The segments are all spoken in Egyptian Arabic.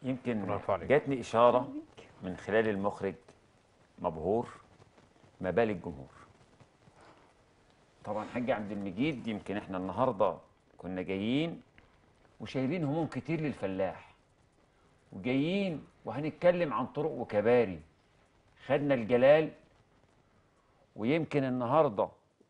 يمكن الله يرفع عليك. جاتني إشارة من خلال المخرج مبهور ما بال الجمهور طبعا حاج عبد المجيد يمكن احنا النهارده كنا جايين وشايلين هموم كتير للفلاح وجايين وهنتكلم عن طرق وكباري خدنا الجلال ويمكن النهارده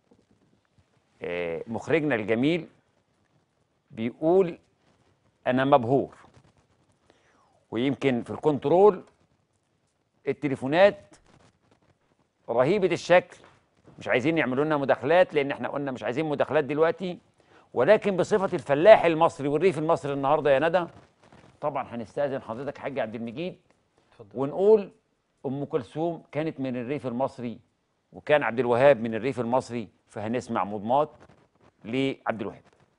آه، مخرجنا الجميل بيقول انا مبهور ويمكن في الكنترول التليفونات رهيبة الشكل مش عايزين يعملوا لنا مداخلات لان احنا قلنا مش عايزين مداخلات دلوقتي ولكن بصفة الفلاح المصري والريف المصري النهارده يا ندى طبعا هنستأذن حضرتك حاج عبد المجيد اتفضل. ونقول ام كلثوم كانت من الريف المصري وكان عبد الوهاب من الريف المصري فهنسمع مضمات لعبد الوهاب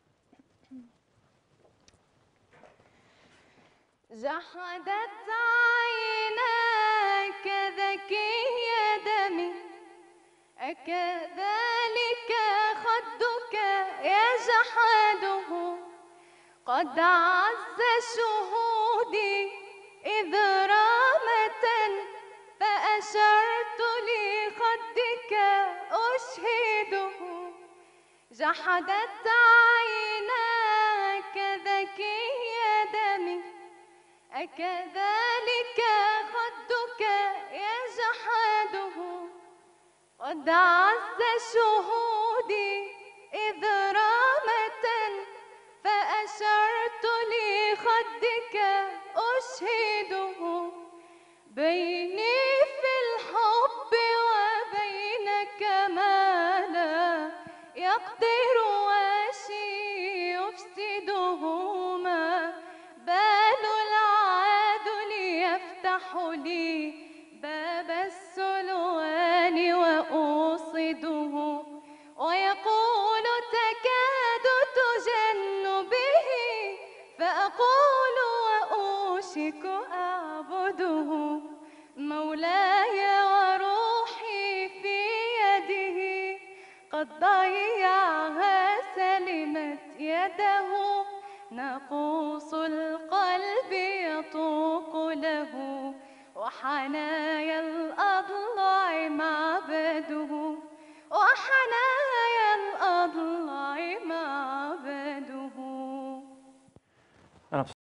جحدت عيناك ذكي دمي أكذلك خدك يجحده قد عز شهودي إذ رامة فأشرت لخدك أشهده جحدت عيناك ذكي دمي أكذلك خدك يجحده قد عز شهودي إذ رامة فأشرت لخدك أشهده بيني في الحب وبينك ما لا يقدر وشي يفسدهما بال العادل يفتح لي باب السلوان وأوصده ويقول تكاد تجن به فأقول وأوشك أعبده مولاي وروحي في يده قد ضيعها سلمت يده ناقوس القلب يطوق له وحنايا الأضلاع معبده وحنايا الأضلاع معبده انا